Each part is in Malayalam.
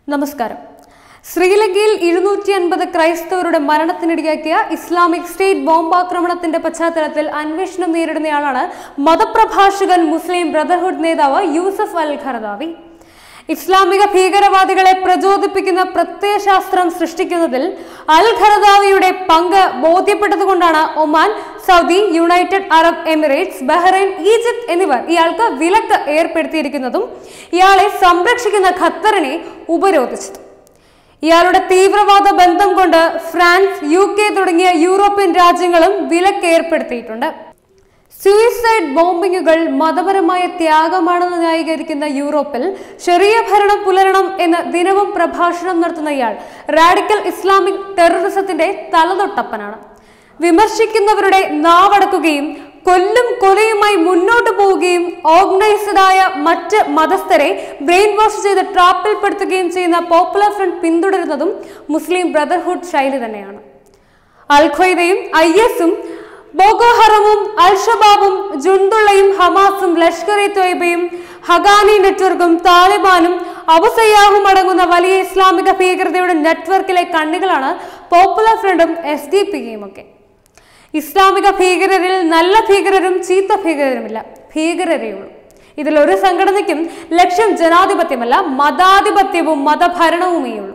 നമസ്കാരം ശ്രീലങ്കയിൽ ഇരുന്നൂറ്റി അൻപത് ക്രൈസ്തവരുടെ മരണത്തിനിടയാക്കിയ ഇസ്ലാമിക് സ്റ്റേറ്റ് ബോംബാക്രമണത്തിന്റെ പശ്ചാത്തലത്തിൽ അന്വേഷണം നേരിടുന്നയാളാണ് മതപ്രഭാഷകൻ മുസ്ലിം ബ്രദർഹുഡ് നേതാവ് യൂസഫ് അൽ ഖർദാവി ഇസ്ലാമിക ഭീകരവാദികളെ പ്രചോദിപ്പിക്കുന്ന പ്രത്യയശാസ്ത്രം സൃഷ്ടിക്കുന്നതിൽ അൽ ഖർദാവിയുടെ പങ്ക് ബോധ്യപ്പെട്ടതുകൊണ്ടാണ് Oman Saudi United Arab Emirates Bahrain Egypt എന്നിവർ ഇയാൾക്ക് വിലക്ക് ഏർപ്പെടുത്തിയിരിക്കുന്നതും ഇയാളെ സംരക്ഷിക്കുന്ന ഖത്തറിനെ ഉപരോധിച്ചതും ഇയാളുടെ തീവ്രവാദ ബന്ധം കൊണ്ട് ഫ്രാൻസ് യു കെ തുടങ്ങിയ യൂറോപ്യൻ രാജ്യങ്ങളും വിലക്ക് ഏർപ്പെടുത്തിയിട്ടുണ്ട് സൂയിസൈഡ് ബോംബിങ്ങുകൾ മതപരമായ ത്യാഗമാണെന്ന് ന്യായീകരിക്കുന്ന യൂറോപ്പിൽ ചെറിയ ഭരണം പുലരണം എന്ന് ദിനവും പ്രഭാഷണം നടത്തുന്ന ഇയാൾ റാഡിക്കൽ ഇസ്ലാമിക് ടെററിസത്തിന്റെ തലതൊട്ടപ്പനാണ് വിമർശിക്കുന്നവരുടെ നാവടക്കുകയും കൊല്ലും കൊലയുമായി മുന്നോട്ട് പോവുകയും ഓർഗനൈസ്ഡ് ആയ മറ്റ് മതസ്ഥരെ ബ്രെയിൻ വാഷ് ചെയ്ത് ട്രാപ്പിൽപ്പെടുത്തുകയും ചെയ്യുന്ന പോപ്പുലർ ഫ്രണ്ട് പിന്തുടരുന്നതും മുസ്ലിം ബ്രദർഹുഡ് ശൈലി തന്നെയാണ് അൽ ഖ്വയ്ദയും ഐ എസും ബോഗോഹറമും അൽഷബാബും ജുണ്ടുള്ളയും ഹമാസും ലഷ്കർ ഇ തൊയ്ബയും ഹഗാനി നെറ്റ്വർക്കും താലിബാനും അബുസയ്യാഹും അടങ്ങുന്ന വലിയ ഇസ്ലാമിക ഭീകരതയുടെ നെറ്റ്വർക്കിലെ കണ്ണികളാണ് പോപ്പുലർ ഫ്രണ്ടും എസ് ഡി പിയും ഒക്കെ ഇസ്ലാമിക ഭീകരരിൽ നല്ല ഭീകരരും ചീത്ത ഭീകരരുമില്ല ഭീകരരേയുള്ളൂ ഇതിൽ ഒരു സംഘടനയ്ക്കും ലക്ഷ്യം ജനാധിപത്യമല്ല മതാധിപത്യവും മതഭരണവുമേ ഉള്ളൂ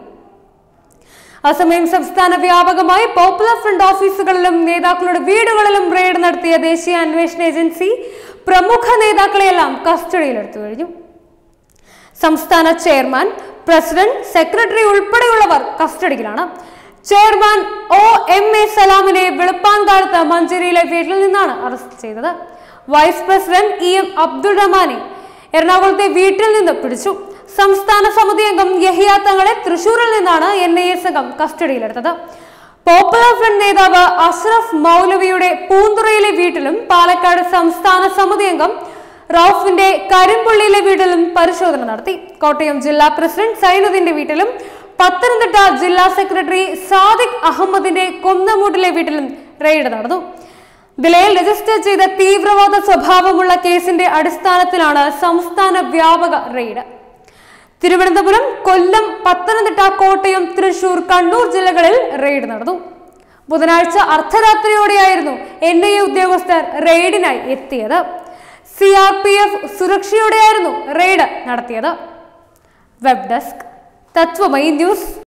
അസമയം സംസ്ഥാന വ്യാപകമായി പോപ്പുലർ ഫ്രണ്ട് ഓഫീസുകളിലും നേതാക്കളുടെ വീടുകളിലും റെയ്ഡ് നടത്തിയ ദേശീയ അന്വേഷണ ഏജൻസി പ്രമുഖ നേതാക്കളെയെല്ലാം കസ്റ്റഡിയിലെടുത്തു കഴിഞ്ഞു സംസ്ഥാന ചെയർമാൻ പ്രസിഡന്റ് സെക്രട്ടറി ഉൾപ്പെടെയുള്ളവർ കസ്റ്റഡിയിലാണ് ചെയർമാൻ ഒ എം എ സലാമിനെ വെളുപ്പാൻകാലത്ത് മഞ്ചേരിയിലെ വീട്ടിൽ നിന്നാണ് അറസ്റ്റ് ചെയ്തത് vice president E M Abdul റഹ്മാനെ എറണാകുളത്തെ വീട്ടിൽ നിന്ന് പിടിച്ചു സംസ്ഥാന സമിതി അംഗം യഹിയ തങ്ങളെ തൃശൂരിൽ നിന്നാണ് എൻ ഐ എ സംഘം കസ്റ്റഡിയിലെടുത്തത് പോപ്പുലർ ഫ്രണ്ട് നേതാവ് അഷ്റഫ് മൗലവിയുടെ പൂന്തുറയിലെ വീട്ടിലും പാലക്കാട് സംസ്ഥാന സമിതി അംഗം റൌഫിന്റെ കരിമ്പുള്ളിയിലെ വീട്ടിലും പരിശോധന നടത്തി കോട്ടയം ജില്ലാ പ്രസിഡന്റ് സൈനുദ്ദീന്റെ വീട്ടിലും പത്തനംതിട്ട ജില്ലാ സെക്രട്ടറി സാദിഖ് അഹമ്മദിന്റെ കൊന്നമൂട്ടിലെ വീട്ടിലും റെയ്ഡ് നടന്നു ദിലയിൽ രജിസ്റ്റർ ചെയ്ത തീവ്രവാദ സ്വഭാവമുള്ള കേസിന്റെ അടിസ്ഥാനത്തിലാണ് സംസ്ഥാന വ്യാപക റെയ്ഡ് തിരുവനന്തപുരം കൊല്ലം പത്തനംതിട്ട കോട്ടയം തൃശൂർ കണ്ണൂർ ജില്ലകളിൽ റെയ്ഡ് നടന്നു ബുധനാഴ്ച അർദ്ധരാത്രിയോടെയായിരുന്നു എൻ ഐ എ ഉദ്യോഗസ്ഥർ റെയ്ഡിനായി എത്തിയത് സി ആർ പി എഫ് സുരക്ഷയോടെയായിരുന്നു റെയ്ഡ് നടത്തിയത് വെബ് ഡെസ്ക് തത്വമയി ന്യൂസ്